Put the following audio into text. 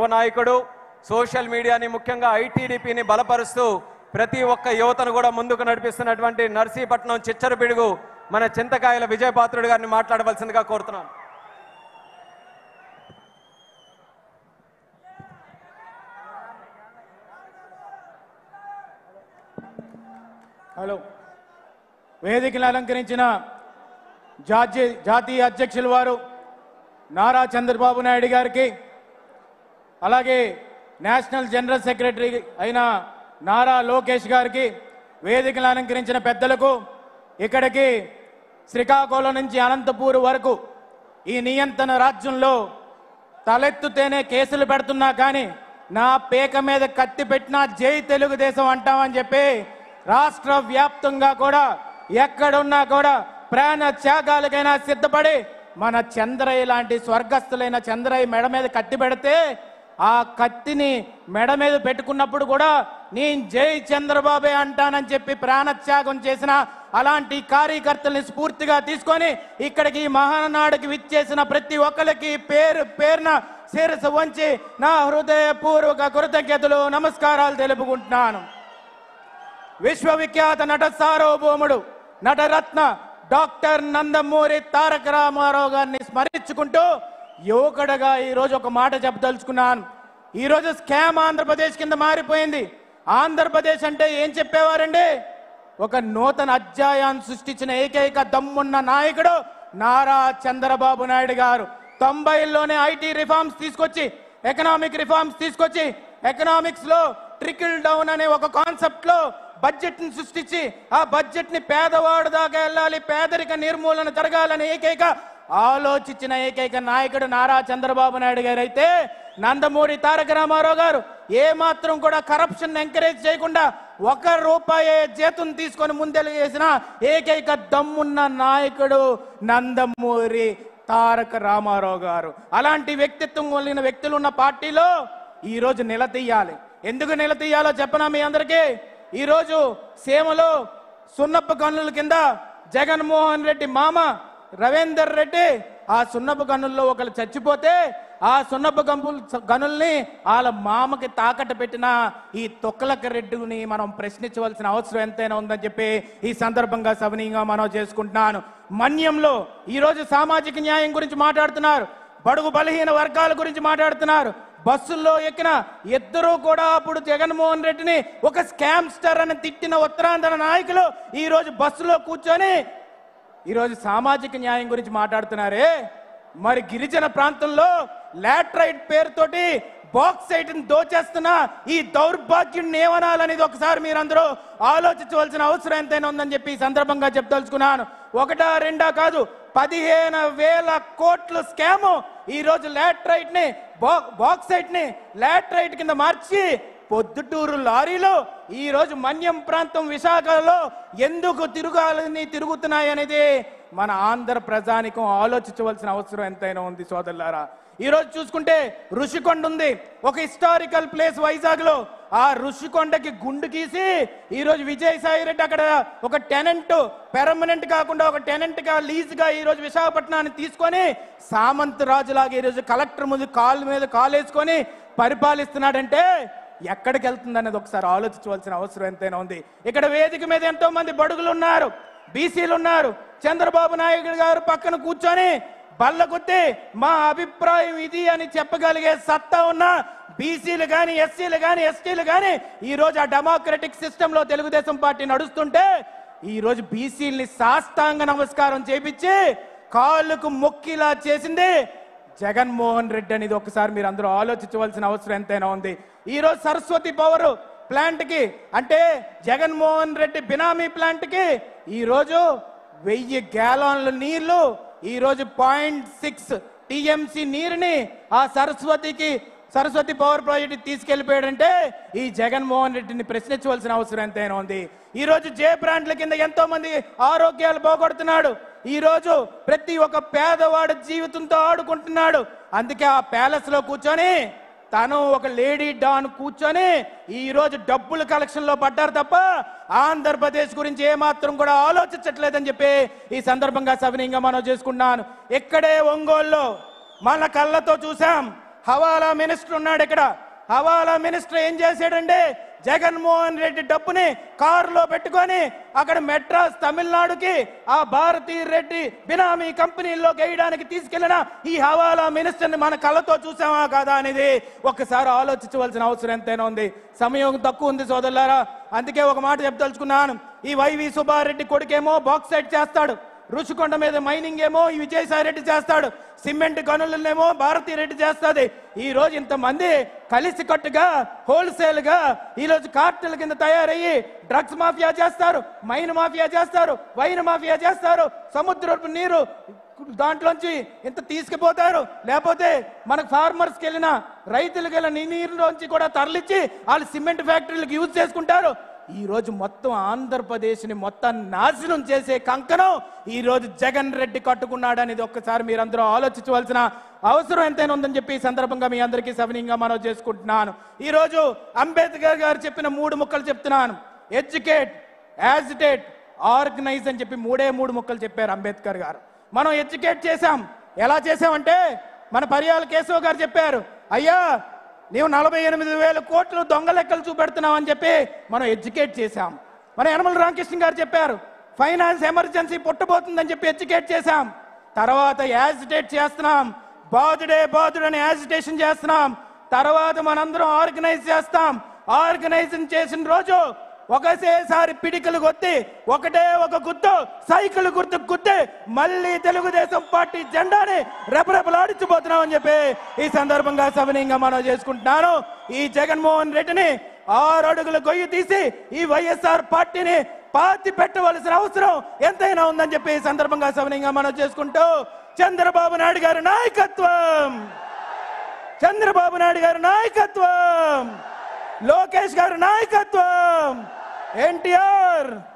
యువ నాయకుడు సోషల్ మీడియాని ముఖ్యంగా ఐటీడీపీని బలపరుస్తూ ప్రతి ఒక్క యువతను కూడా ముందుకు నడిపిస్తున్నటువంటి నర్సీపట్నం చిచ్చరపిడుగు మన చింతకాయల విజయపాత్రుడు గారిని మాట్లాడవలసిందిగా కోరుతున్నాను హలో వేదికను అలంకరించిన జాతీయ జాతీయ అధ్యక్షుల వారు నారా చంద్రబాబు నాయుడు గారికి అలాగే నేషనల్ జనరల్ సెక్రటరీ అయిన నారా లోకేష్ గారికి వేదికను అలంకరించిన పెద్దలకు ఇక్కడికి శ్రీకాకుళం నుంచి అనంతపూర్ వరకు ఈ నియంత్రణ రాజ్యంలో తలెత్తుతేనే కేసులు పెడుతున్నా కానీ నా పేక మీద కత్తి పెట్టినా జై తెలుగుదేశం అంటామని చెప్పి రాష్ట్ర వ్యాప్తంగా కూడా ఎక్కడున్నా కూడా ప్రాణ త్యాగాలకైనా సిద్ధపడి మన చంద్రయ్య లాంటి స్వర్గస్థులైన చంద్రయ్య మెడ మీద కత్తి పెడితే ఆ కత్తిని మెడ మీద పెట్టుకున్నప్పుడు కూడా నేను జై చంద్రబాబే అంటానని చెప్పి ప్రాణత్యాగం చేసిన అలాంటి కార్యకర్తల్ని స్ఫూర్తిగా తీసుకొని ఇక్కడికి ఈ మహానాడుకి విచ్చేసిన ప్రతి ఒక్కరికి పేరు పేరున శిరసు వంచి నా హృదయపూర్వక కృతజ్ఞతలు నమస్కారాలు తెలుపుకుంటున్నాను విశ్వవిఖ్యాత నట సార్వభౌముడు నటరత్న డాక్టర్ నందమూరి తారక రామారావు గారిని స్మరించుకుంటూ యువకుడుగా ఈరోజు ఒక మాట చెప్పదలుచుకున్నాను ఈరోజు స్కామ్ ఆంధ్రప్రదేశ్ కింద మారిపోయింది ఆంధ్రప్రదేశ్ అంటే ఏం చెప్పేవారండి ఒక నూతన అధ్యాయాన్ని సృష్టించిన ఏకైక దమ్మున్న నాయకుడు నారా చంద్రబాబు నాయుడు గారు తొంభైలోనే ఐటీ రిఫార్మ్స్ తీసుకొచ్చి ఎకనామిక్ రిఫార్మ్స్ తీసుకొచ్చి ఎకనామిక్స్ లో ట్రికిల్ డౌన్ అనే ఒక కాన్సెప్ట్ లో బడ్జెట్ ని సృష్టించి ఆ బడ్జెట్ ని పేదవాడు దాకా వెళ్ళాలి పేదరిక నిర్మూలన జరగాలని ఏకైక ఆలోచించిన ఏకైక నాయకుడు నారా చంద్రబాబు నాయుడు గారు అయితే నందమూరి తారక రామారావు గారు ఏ మాత్రం కూడా కరప్షన్ ఎంకరేజ్ చేయకుండా ఒక రూపాయి జీతం తీసుకొని ముందెలు చేసిన ఏకైక దమ్మున్న నాయకుడు నందమూరి తారక రామారావు గారు అలాంటి వ్యక్తిత్వం కలిగిన వ్యక్తులు ఉన్న పార్టీలో ఈ రోజు నిలదీయాలి ఎందుకు నిలదీయాలో చెప్పనా మీ అందరికీ ఈ రోజు సీమలో సున్నప్ప కన్నుల కింద జగన్మోహన్ రెడ్డి మామ రవీందర్ రెడ్డి ఆ సున్నపు గనుల్లో ఒకరు చచ్చిపోతే ఆ సున్నపు గంపుల్ గనుల్ని వాళ్ళ మామకి తాకట్టు పెట్టిన ఈ తొక్కలక రెడ్డిని మనం ప్రశ్నించవలసిన అవసరం ఎంతైనా ఉందని చెప్పి ఈ సందర్భంగా సవనీయంగా మనం చేసుకుంటున్నాను మన్యంలో ఈ రోజు సామాజిక న్యాయం గురించి మాట్లాడుతున్నారు బడుగు బలహీన వర్గాల గురించి మాట్లాడుతున్నారు బస్సుల్లో ఎక్కిన ఇద్దరూ కూడా అప్పుడు జగన్మోహన్ రెడ్డిని ఒక స్కామ్స్టర్ అని తిట్టిన ఉత్తరాంధ్ర నాయకులు ఈ రోజు బస్సులో కూర్చొని ఈరోజు సామాజిక న్యాయం గురించి మాట్లాడుతున్నారే మరి గిరిజన ప్రాంతంలో లాట్రైట్ పేరుతోటి బాక్సైట్ దోచేస్తున్న ఈ దౌర్భాగ్యుడిని ఏమనాలనేది ఒకసారి మీరందరూ ఆలోచించవలసిన అవసరం ఎంతైనా ఉందని చెప్పి ఈ సందర్భంగా చెప్దలుచుకున్నాను ఒకటా రెండా కాదు పదిహేను వేల కోట్ల స్కాము ఈ రోజు లాట్రైట్ ని బాక్సైట్ ని లాట్రైట్ కింద మార్చి పొద్దుటూరు లారీలు ఈ రోజు మన్యం ప్రాంతం విశాఖలో ఎందుకు తిరగాలని తిరుగుతున్నాయి అనేది మన ఆంధ్ర ప్రజానికం ఆలోచించవలసిన అవసరం ఎంతైనా ఉంది సోదరులారా ఈ రోజు చూసుకుంటే ఋషికొండ ఉంది ఒక హిస్టారికల్ ప్లేస్ వైజాగ్ లో ఆ ఋషికొండకి గుండు గీసి ఈ రోజు విజయసాయి రెడ్డి అక్కడ ఒక టెనెంట్ పెర్మనెంట్ కాకుండా ఒక టెనెంట్ గా లీజ్ గా ఈ రోజు విశాఖపట్నాన్ని తీసుకొని సామంత్ రాజులాగా ఈ రోజు కలెక్టర్ ముందు కాలు మీద కాలు వేసుకొని పరిపాలిస్తున్నాడంటే ఎక్కడికి వెళ్తుంది అనేది ఒకసారి ఆలోచించవలసిన అవసరం ఎంతైనా ఉంది ఇక్కడ వేదిక మీద ఎంతో మంది బడుగులు ఉన్నారు బీసీలు ఉన్నారు చంద్రబాబు నాయుడు గారు పక్కన కూర్చొని బల్ల కొద్ది మా అభిప్రాయం ఇది అని చెప్పగలిగే సత్తా ఉన్న బీసీలు కానీ ఎస్సీలు కానీ ఎస్టీలు కానీ ఈ రోజు ఆ డెమోక్రటిక్ సిస్టమ్ లో తెలుగుదేశం పార్టీ నడుస్తుంటే ఈ రోజు బీసీల్ని సాష్టాంగ నమస్కారం చేపించి కాళ్ళకు మొక్కిలా చేసింది జగన్మోహన్ రెడ్డి అనేది ఒకసారి మీరు అందరూ ఆలోచించవలసిన అవసరం ఎంతైనా ఉంది ఈ రోజు సరస్వతి పవర్ ప్లాంట్ కి అంటే జగన్మోహన్ రెడ్డి బినామీ ప్లాంట్ కి ఈ రోజు వెయ్యి గ్యాలన్ల నీళ్లు ఈ రోజు పాయింట్ సిక్స్ టిఎంసి నీరుని ఆ సరస్వతికి సరస్వతి పవర్ ప్రాజెక్ట్ తీసుకెళ్లిపోయాడంటే ఈ జగన్మోహన్ రెడ్డిని ప్రశ్నించవలసిన అవసరం ఎంతైనా ఉంది ఈ రోజు జే బ్రాండ్ల కింద ఎంతో మంది ఆరోగ్యాలు పోగొడుతున్నాడు ఈ రోజు ప్రతి ఒక్క పేదవాడు జీవితంతో ఆడుకుంటున్నాడు అందుకే ఆ ప్యాలెస్ లో కూర్చొని తను ఒక లేడీ డాన్ కూర్చొని ఈ రోజు డబ్బుల కలెక్షన్ లో పడ్డారు తప్ప ఆంధ్రప్రదేశ్ గురించి ఏమాత్రం కూడా ఆలోచించట్లేదని చెప్పి ఈ సందర్భంగా సవినీయంగా మనం చేసుకున్నాను ఇక్కడే ఒంగోలులో మన కళ్ళతో చూసాం హవాలా మినిస్టర్ ఉన్నాడు ఇక్కడ హవాలా మినిస్టర్ ఏం చేశాడంటే జగన్మోహన్ రెడ్డి డబ్బుని కారులో పెట్టుకొని అక్కడ మెడ్రాస్ తమిళనాడుకి ఆ భారతీ రెడ్డి బినామీ కంపెనీల్లోకి వేయడానికి తీసుకెళ్లిన ఈ హవాలా మినిస్టర్ని మన కళ్ళతో చూసామా కాదా అనేది ఒక్కసారి ఆలోచించవలసిన అవసరం ఎంతైనా ఉంది సమయం తక్కువ ఉంది సోదరులారా అందుకే ఒక మాట చెప్పదలుచుకున్నాను ఈ వైవి సుబ్బారెడ్డి కొడుకేమో బాక్సైట్ చేస్తాడు రుషికొండ మీద మైనింగ్ ఏమో ఈ విజయసాయి రెడ్డి చేస్తాడు సిమెంట్ గనులనేమో భారతీ రెడ్డి చేస్తుంది ఈ రోజు ఇంతమంది కలిసి కట్టుగా హోల్సేల్ గా ఈ రోజు కార్టెల్ కింద తయారయ్యి డ్రగ్స్ మాఫియా చేస్తారు మైన్ మాఫియా చేస్తారు వైన్ మాఫియా చేస్తారు సముద్రపు నీరు దాంట్లోంచి ఇంత తీసుకుపోతారు లేకపోతే మనకు ఫార్మర్స్కి వెళ్ళిన రైతులకు వెళ్ళిన నీరులోంచి కూడా తరలిచ్చి వాళ్ళు సిమెంట్ ఫ్యాక్టరీలకు యూజ్ చేసుకుంటారు ఈ రోజు మొత్తం ఆంధ్రప్రదేశ్ని మొత్తం నాశనం చేసే కంకణం ఈ రోజు జగన్ రెడ్డి కట్టుకున్నాడు అనేది ఒక్కసారి మీరందరూ ఆలోచించవలసిన అవసరం ఎంతైనా ఉందని చెప్పి ఈ సందర్భంగా మీ అందరికీ సవినీయంగా మనం చేసుకుంటున్నాను ఈ రోజు అంబేద్కర్ గారు చెప్పిన మూడు ముక్కలు చెప్తున్నాను ఎడ్యుకేట్ యాజిటేట్ ఆర్గనైజ్ అని చెప్పి మూడే మూడు ముక్కలు చెప్పారు అంబేద్కర్ గారు మనం ఎడ్యుకేట్ చేశాం ఎలా చేసామంటే మన పర్యాల కేశవ్ గారు చెప్పారు అయ్యా నీవు నలభై ఎనిమిది వేల కోట్లు దొంగ లెక్కలు చూపెడుతున్నావు అని చెప్పి మనం ఎడ్యుకేట్ చేశాం మన యనమల రామకృష్ణ గారు చెప్పారు ఫైనాన్స్ ఎమర్జెన్సీ పుట్టబోతుందని చెప్పి ఎడ్యుకేట్ చేశాం తర్వాత యాజిటేట్ చేస్తున్నాం బాధుడే బాధుడు అని యాజిటేషన్ చేస్తున్నాం తర్వాత మనందరం ఆర్గనైజ్ చేస్తాం ఆర్గనైజింగ్ చేసిన రోజు ఒకసేసారి పిడికలు కొట్టి ఒకటే ఒక గుర్తు సైకిల్ గుర్తు గుర్తి మళ్ళీ తెలుగుదేశం పార్టీ జెండాని రెపరెపలాడించబోతున్నాం అని చెప్పి ఈ సందర్భంగా సవినీయంగా మనం చేసుకుంటున్నాను ఈ జగన్మోహన్ రెడ్డిని ఆరు అడుగుల గొయ్యి తీసి ఈ వైఎస్ఆర్ పార్టీని పాతి పెట్టవలసిన అవసరం ఎంతైనా ఉందని చెప్పి ఈ సందర్భంగా సవినీయంగా మనం చేసుకుంటూ చంద్రబాబు నాయుడు గారి నాయకత్వం చంద్రబాబు నాయుడు గారి నాయకత్వం లోకేష్ గారి నాయకత్వం ఎన్టీఆర్